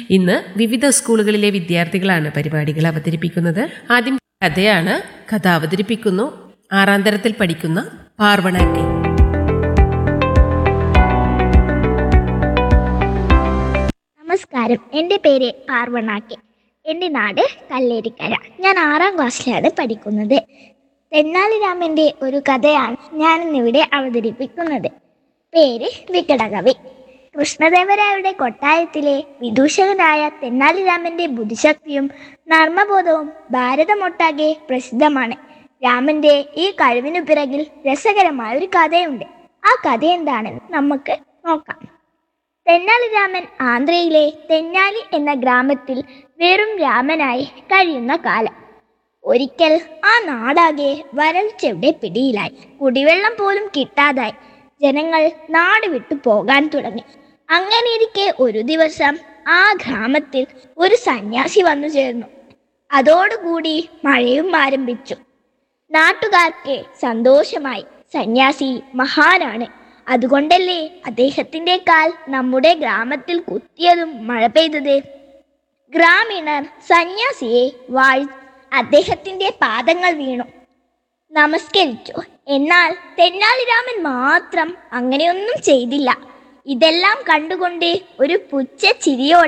ഇന്ന് വിവിധ സ്കൂളുകളിലെ വിദ്യാർത്ഥികളാണ് പരിപാടികൾ അവതരിപ്പിക്കുന്നത് ആദ്യം കഥയാണ് കഥ അവതരിപ്പിക്കുന്നു ആറാം തരത്തിൽ പഠിക്കുന്ന പാർവണ കെ നമസ്കാരം എൻ്റെ പേര് പാർവണ കെ എൻ്റെ നാട് കല്ലേരിക്കര ഞാൻ ആറാം ക്ലാസ്സിലാണ് പഠിക്കുന്നത് തെന്നാലിരാമൻ്റെ ഒരു കഥയാണ് ഞാനിന്നിവിടെ അവതരിപ്പിക്കുന്നത് പേര് വികടകവി കൃഷ്ണദേവരായരുടെ കൊട്ടാരത്തിലെ വിദൂഷകനായ തെന്നാലിരാമൻ്റെ ബുദ്ധിശക്തിയും നർമ്മബോധവും ഭാരതമൊട്ടാകെ പ്രസിദ്ധമാണ് രാമന്റെ ഈ കഴിവിനു പിറകിൽ രസകരമായ ഒരു കഥയുണ്ട് ആ കഥ എന്താണെന്ന് നമുക്ക് നോക്കാം തെന്നാലി രാമൻ ആന്ധ്രയിലെ തെന്നാലി എന്ന ഗ്രാമത്തിൽ വെറും രാമനായി കഴിയുന്ന കാലം ഒരിക്കൽ ആ നാടാകെ വരൾച്ചയുടെ പിടിയിലായി കുടിവെള്ളം പോലും കിട്ടാതായി ജനങ്ങൾ നാട് വിട്ടു പോകാൻ തുടങ്ങി അങ്ങനെയിരിക്കെ ഒരു ദിവസം ആ ഗ്രാമത്തിൽ ഒരു സന്യാസി വന്നു ചേർന്നു അതോടുകൂടി മഴയും ആരംഭിച്ചു നാട്ടുകാർക്ക് സന്തോഷമായി സന്യാസി മഹാനാണ് അതുകൊണ്ടല്ലേ അദ്ദേഹത്തിന്റെ കാൽ നമ്മുടെ ഗ്രാമത്തിൽ കുത്തിയതും മഴ പെയ്തത് ഗ്രാമീണർ സന്യാസിയെ വാഴി അദ്ദേഹത്തിന്റെ പാദങ്ങൾ വീണു നമസ്കരിച്ചു എന്നാൽ തെന്നാലിരാമൻ മാത്രം അങ്ങനെയൊന്നും ചെയ്തില്ല ഇതെല്ലാം കണ്ടുകൊണ്ട് ഒരു പുച്ഛ ചിരിയോടെ